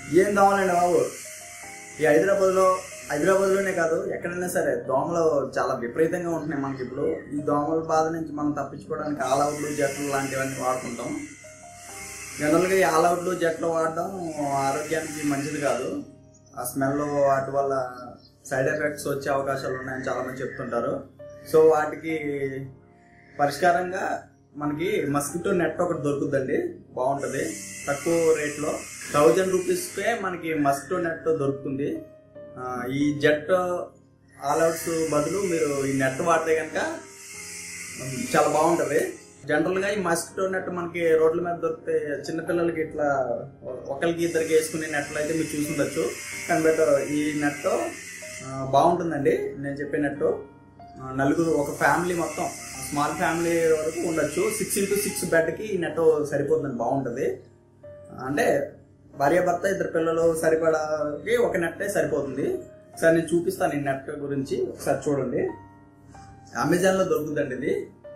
ఏం దోమలండి బాబు ఈ హైదరాబాద్లో హైదరాబాద్లోనే కాదు ఎక్కడైనా సరే దోమలు చాలా విపరీతంగా ఉంటున్నాయి మనకి ఇప్పుడు ఈ దోమల బాధ నుంచి మనం తప్పించుకోవడానికి ఆల్అవుట్లు జట్లు లాంటివన్నీ వాడుకుంటాం జనరల్గా ఈ ఆల్అవుట్లు జట్లు వాడడం ఆరోగ్యానికి మంచిది కాదు ఆ స్మెల్ వాటి వల్ల సైడ్ ఎఫెక్ట్స్ వచ్చే అవకాశాలు ఉన్నాయని చాలా మంది చెప్తుంటారు సో వాటికి పరిష్కారంగా మనకి మస్కిటో నెట్ ఒకటి దొరుకుతుందండి బాగుంటుంది తక్కువ రేట్లో థౌజండ్ రూపీస్కే మనకి మస్కిటో నెట్ దొరుకుతుంది ఆ, ఈ జెట్ ఆల్అవుట్స్ బదులు మీరు ఈ నెట్ వాడితే కనుక చాలా బాగుంటుంది జనరల్గా ఈ మస్కిటో నెట్ మనకి రోడ్ల మీద దొరికితే చిన్నపిల్లలకి ఇట్లా ఒకరికి ఇద్దరికి వేసుకునే నెట్లు అయితే మీరు చూసుండొచ్చు కానీ బట్ ఈ నెట్ బాగుంటుందండి నేను చెప్పే నెట్ నలుగురు ఒక ఫ్యామిలీ మొత్తం స్మాల్ ఫ్యామిలీ వరకు ఉండొచ్చు సిక్స్ ఇంటూ సిక్స్ బెడ్కి ఈ నెట్ సరిపోతుందండి బాగుంటుంది అంటే భార్యాభర్త ఇద్దరు పిల్లలు సరిపడాకి ఒక నెట్టే సరిపోతుంది ఒకసారి నేను చూపిస్తాను ఈ నెట్ గురించి ఒకసారి చూడండి అమెజాన్లో దొరుకుతుందండి ఇది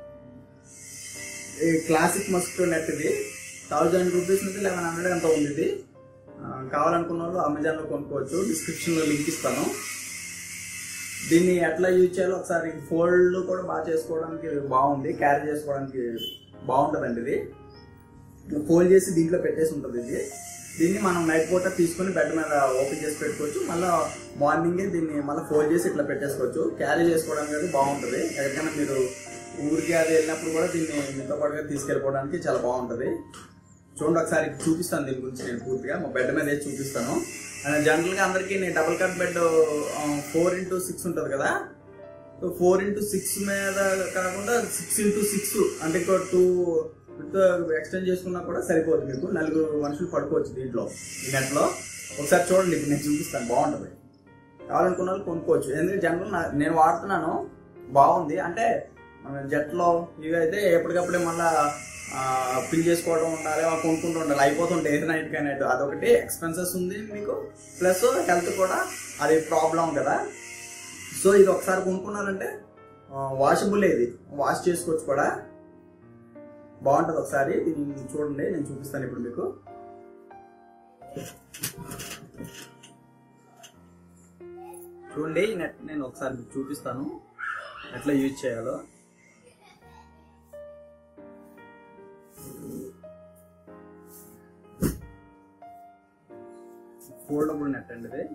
ఈ క్లాసిక్ మస్కిటో నెట్ ఇది థౌజండ్ రూపీస్ నుంచి లెవెన్ హండ్రెడ్ ఎంత ఉంది ఇది ఆ, కావాలనుకున్న వాళ్ళు అమెజాన్లో కొనుక్కోవచ్చు డిస్క్రిప్షన్లో లింక్ ఇస్తాను దీన్ని ఎట్లా యూజ్ చేయాలో ఒకసారి ఫోల్డ్ కూడా బాగా చేసుకోవడానికి బాగుంది క్యారీ చేసుకోవడానికి బాగుంటుందండి ఇది ఫోల్డ్ చేసి దీంట్లో పెట్టేసి ఉంటుంది ఇది దీన్ని మనం నైట్ పూట తీసుకొని బెడ్ మీద ఓపెన్ చేసి పెట్టుకోవచ్చు మళ్ళీ మార్నింగే దీన్ని మళ్ళీ ఫోల్డ్ చేసి ఇట్లా పెట్టేసుకోవచ్చు క్యారీ చేసుకోవడానికి అది బాగుంటుంది ఎక్కడికైనా మీరు ఊరికి అది వెళ్ళినప్పుడు కూడా దీన్ని మీతో పాటుగా తీసుకెళ్ళిపోవడానికి చాలా బాగుంటుంది చూడండి ఒకసారి చూపిస్తాను దీని గురించి నేను పూర్తిగా మా బెడ్ మీద వేసి చూపిస్తాను జనరల్గా అందరికీ నేను double cot bed four into six ఉంటుంది కదా ఫోర్ ఇంటూ సిక్స్ మీద కాకుండా సిక్స్ ఇంటూ సిక్స్ అంటే ఇంకో టూ ఎక్స్టెండ్ చేసుకున్నా కూడా సరిపోదు మీకు నలుగురు మనుషులు పడుకోవచ్చు దీంట్లో ఈ నెట్లో ఒకసారి చూడండి ఇప్పుడు నేను చూపిస్తాను బాగుంటుంది కావాలనుకున్న వాళ్ళు కొనుక్కోవచ్చు ఎందుకంటే జనరల్ నా- నేను వాడుతున్నాను బాగుంది అంటే మన జట్లో ఇవి అయితే ఎప్పటికప్పుడే మళ్ళా ఫిల్ చేసుకోవడం ఉండాలి అవి కొనుక్కుంటూ ఉండాలి అయిపోతుంటాయి ఏ నైట్ కానీ నైట్ అదొకటి ఎక్స్పెన్సెస్ ఉంది మీకు ప్లస్ హెల్త్ కూడా అది ప్రాబ్లం కదా సో ఇది ఒకసారి కొనుక్కున్నారంటే వాషబుల్ ఇది వాష్ చేసుకోవచ్చు కూడా బాగుంటుంది ఒకసారి దీన్ని చూడండి నేను చూపిస్తాను ఇప్పుడు మీకు చూడండి ఈ నెట్ నేను ఒకసారి మీకు చూపిస్తాను ఎట్లా యూజ్ చేయాలో ఫోల్డబుల్ నెట్ అండి ఇది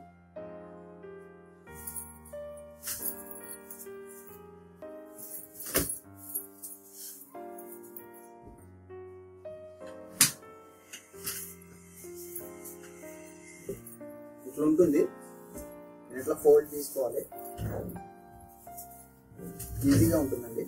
ఇట్లా ఉంటుంది నేను ఇట్లా ఫోల్డ్ తీసుకోవాలి ఈజీగా ఉంటుందండి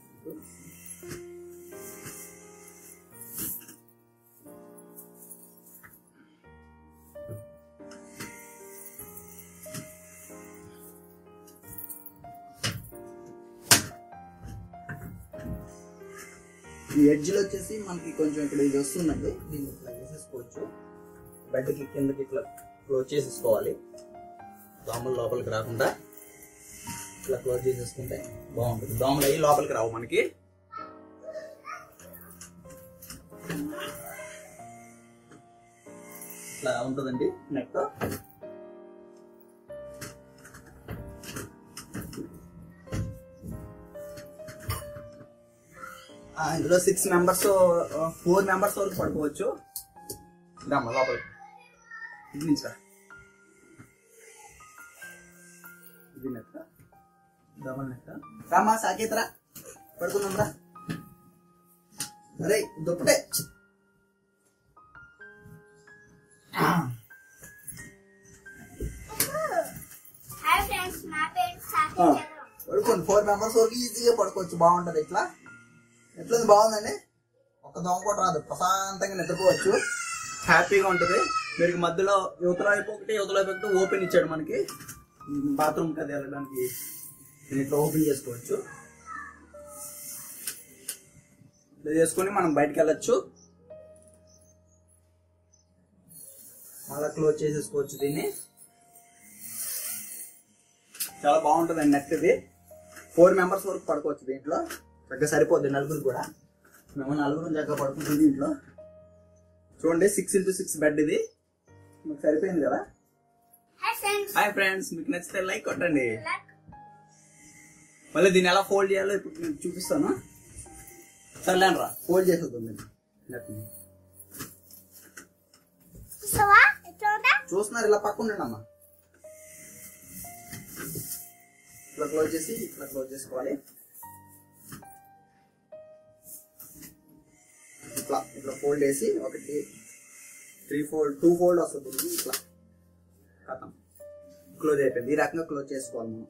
ఈ ఎడ్జ్లో వచ్చేసి మనకి కొంచెం ఇక్కడ ఇది వస్తుందండి దీన్ని ఇట్లా వేసేసుకోవచ్చు బెడ్కి కిందకి ఇట్లా క్లోజ్ చేసేసుకోవాలి దోమలు లోపలికి రాకుండా ఇట్లా క్లోజ్ చేసేసుకుంటే బాగుంటుంది దోమలు అయ్యి లోపలికి రావు మనకి ఇట్లా ఉంటుందండి నెట్ ఇందులో సిక్స్ మెంబర్స్ ఫోర్ మెంబర్స్ వరకు పడుకోవచ్చు దమ్మ లోపలికి ఇది నుంచి రా. ఇది నెక్క డబల్ నెక్క రామా సాకేతరా పడుకుందాం రా అరే దుప్పటే హాయ్ ఫ్రెండ్స్ నా పేరు సాకి ఆ. చంద్రం పడుకోండి ఫోర్ మెంబర్స్ వరకు ఈజీగా పడుకోవచ్చు బాగుంటది ఇట్లా ఎట్లుంది బాగుందండి ఒక దోమ కూడా రాదు ప్రశాంతంగా నిద్రపోవచ్చు హ్యాపీగా ఉంటుంది మీరు మధ్యలో యువతల వైపు ఒకటి యువతల వైపు ఒకటి ఓపెన్ ఇచ్చాడు మనకి బాత్రూమ్ అది వెళ్ళడానికి దీన్ని ఇట్లా ఓపెన్ చేసుకోవచ్చు ఇది చేసుకొని మనం బయటకు వెళ్ళొచ్చు మళ్ళీ క్లోజ్ చేసేసుకోవచ్చు దీన్ని చాలా బాగుంటుంది నెట్ ఇది ఫోర్ మెంబర్స్ వరకు పడుకోవచ్చు దీంట్లో చక్కగా సరిపోద్ది నలుగురు కూడా మేము నలుగురు చక్కగా పడుకుంటుంది దీంట్లో చూడండి సిక్స్ ఇంటూ సిక్స్ బెడ్ ఇది మీకు సరిపోయింది కదా హాయ్ ఫ్రెండ్స్ హాయ్ ఫ్రెండ్స్ మీకు నచ్చితే లైక్ కొట్టండి లైక్ మళ్ళీ దీన్ని ఎలా ఫోల్డ్ చేయాలో ఇప్పుడు నేను చూపిస్తాను సర్లేను రా ఫోల్డ్ చేసేద్దాం దీన్ని నెట్ని. చూసావా ఎట్లా ఉందా చూస్తున్నారు ఇలా పక్క ఉండండి అమ్మా ఇట్లా క్లోజ్ చేసి ఇట్లా క్లోజ్ చేసుకోవాలి ఇట్లా ఇట్లా ఫోల్డ్ చేసి ఒకటి త్రీ ఫోల్డ్ టూ ఫోల్డ్ వస్తుంది ఇది ఇట్లా కథం క్లోజ్ అయిపోయింది ఈ రకంగా క్లోజ్ చేసుకోవాలి మనం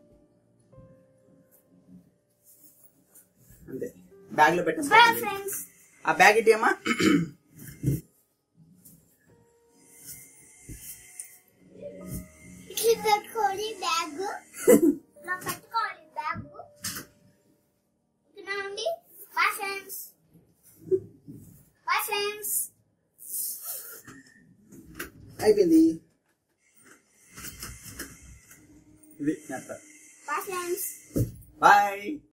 అంతే బ్యాగ్ లో బాయ్ పెట్టేసుకోవాలి ఫ్రెండ్స్ ఆ బ్యాగ్ ఇటీ అమ్మా ఇట్లా పెట్టుకోవాలి బ్యాగ్ ఇలా పెట్టుకోవాలి బ్యాగ్ తినండి బాయ్ ఫ్రెండ్స్ బాయ్ ఫ్రెండ్స్ అయిపోయింది ఇది నెత్త బాయ్ ఫ్రెండ్స్ బాయ్